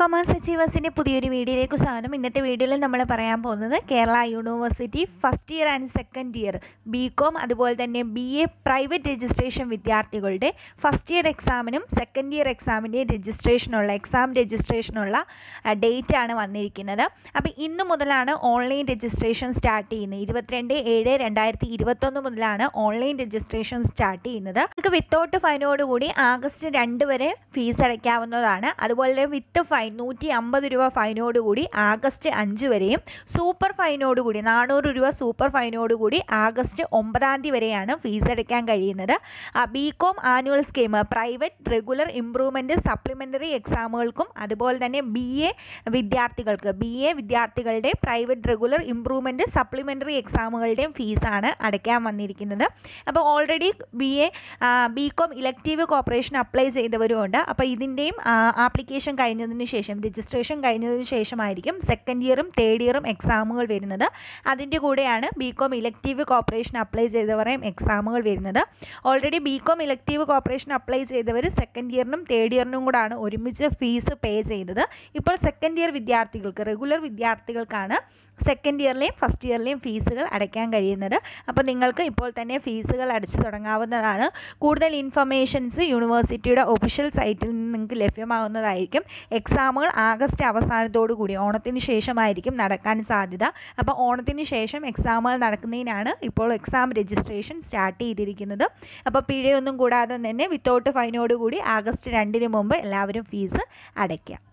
commerce അച്ചീവേഴ്സിൻ്റെ പുതിയൊരു വീഡിയോയിലേക്ക് സ്വാഗതം ഇന്നത്തെ വീഡിയോയിൽ നമ്മൾ പറയാൻ പോകുന്നത് Kerala university first year and second year B Com അതുപോലെ തന്നെ ബി എ പ്രൈവറ്റ് രജിസ്ട്രേഷൻ വിദ്യാർത്ഥികളുടെ ഫസ്റ്റ് ഇയർ എക്സാമിനും സെക്കൻഡ് ഇയർ എക്സാമിൻ്റെയും രജിസ്ട്രേഷനുള്ള എക്സാം രജിസ്ട്രേഷനുള്ള ഡേറ്റ് ആണ് വന്നിരിക്കുന്നത് അപ്പോൾ ഇന്ന് മുതലാണ് ഓൺലൈൻ രജിസ്ട്രേഷൻ സ്റ്റാർട്ട് ചെയ്യുന്നത് ഇരുപത്തിരണ്ട് ഏഴ് രണ്ടായിരത്തി ഇരുപത്തൊന്ന് മുതലാണ് ഓൺലൈൻ രജിസ്ട്രേഷൻ സ്റ്റാർട്ട് ചെയ്യുന്നത് നിങ്ങൾക്ക് വിത്തൗട്ട് ഫൈനോടുകൂടി ആഗസ്റ്റ് രണ്ട് വരെ ഫീസ് അടയ്ക്കാവുന്നതാണ് അതുപോലെ വിത്ത് ഫൈൻ നൂറ്റി അമ്പത് രൂപ ഫൈനോടുകൂടി ആഗസ്റ്റ് അഞ്ച് വരെയും സൂപ്പർ ഫൈനോടുകൂടി നാനൂറ് രൂപ സൂപ്പർ ഫൈനോടുകൂടി ആഗസ്റ്റ് ഒമ്പതാം തീയതി വരെയാണ് ഫീസ് അടയ്ക്കാൻ കഴിയുന്നത് B Com annual scheme private regular improvement supplementary എക്സാമുകൾക്കും അതുപോലെ തന്നെ ബി എ വിദ്യാർത്ഥികൾക്ക് ബി എ വിദ്യാർത്ഥികളുടെ പ്രൈവറ്റ് റെഗുലർ ഇംപ്രൂവ്മെൻറ്റ് സപ്ലിമെൻ്ററി എക്സാമുകളുടെയും ഫീസാണ് അടയ്ക്കാൻ വന്നിരിക്കുന്നത് അപ്പോൾ already B A B Com elective cooperation apply ചെയ്തവരുമുണ്ട് അപ്പോൾ ഇതിൻ്റെയും ആപ്ലിക്കേഷൻ കഴിഞ്ഞതിന് ശേഷം രജിസ്ട്രേഷൻ കഴിഞ്ഞതിന് ശേഷമായിരിക്കും സെക്കൻഡ് ഇയറും തേർഡ് ഇയറും എക്സാമുകൾ വരുന്നത് അതിൻ്റെ കൂടെയാണ് B Com elective cooperation apply ചെയ്തവരെയും എക്സാമുകൾ വരുന്നത് already B Com elective cooperation apply ചെയ്തവർ സെക്കൻഡ് ഇയറിനും തേർഡ് ഇയറിനും കൂടാണ് ഒരുമിച്ച് ഫീസ് പേ ചെയ്തത് ഇപ്പോൾ സെക്കൻഡ് ഇയർ വിദ്യാർത്ഥികൾക്ക് റെഗുലർ വിദ്യാർത്ഥികൾക്കാണ് സെക്കൻഡ് ഇയറിലെയും ഫസ്റ്റ് ഇയറിലെയും ഫീസുകൾ അടയ്ക്കാൻ കഴിയുന്നത് അപ്പോൾ നിങ്ങൾക്ക് ഇപ്പോൾ തന്നെ ഫീസുകൾ അടച്ചു തുടങ്ങാവുന്നതാണ് കൂടുതൽ ഇൻഫർമേഷൻസ് യൂണിവേഴ്സിറ്റിയുടെ ഒഫീഷ്യൽ സൈറ്റിൽ നിന്ന് നിങ്ങൾക്ക് ലഭ്യമാവുന്നതായിരിക്കും എക്സാമുകൾ ആഗസ്റ്റ് അവസാനത്തോടു കൂടി ഓണത്തിന് ശേഷമായിരിക്കും നടക്കാൻ സാധ്യത അപ്പോൾ ഓണത്തിന് ശേഷം എക്സാമുകൾ നടക്കുന്നതിനാണ് ഇപ്പോൾ എക്സാം രജിസ്ട്രേഷൻ സ്റ്റാർട്ട് ചെയ്തിരിക്കുന്നത് അപ്പോൾ പിഴയൊന്നും കൂടാതെ തന്നെ വിത്തൗട്ട് ഫൈനോട് കൂടി ആഗസ്റ്റ് രണ്ടിന് മുമ്പ് എല്ലാവരും ഫീസ് അടയ്ക്കുക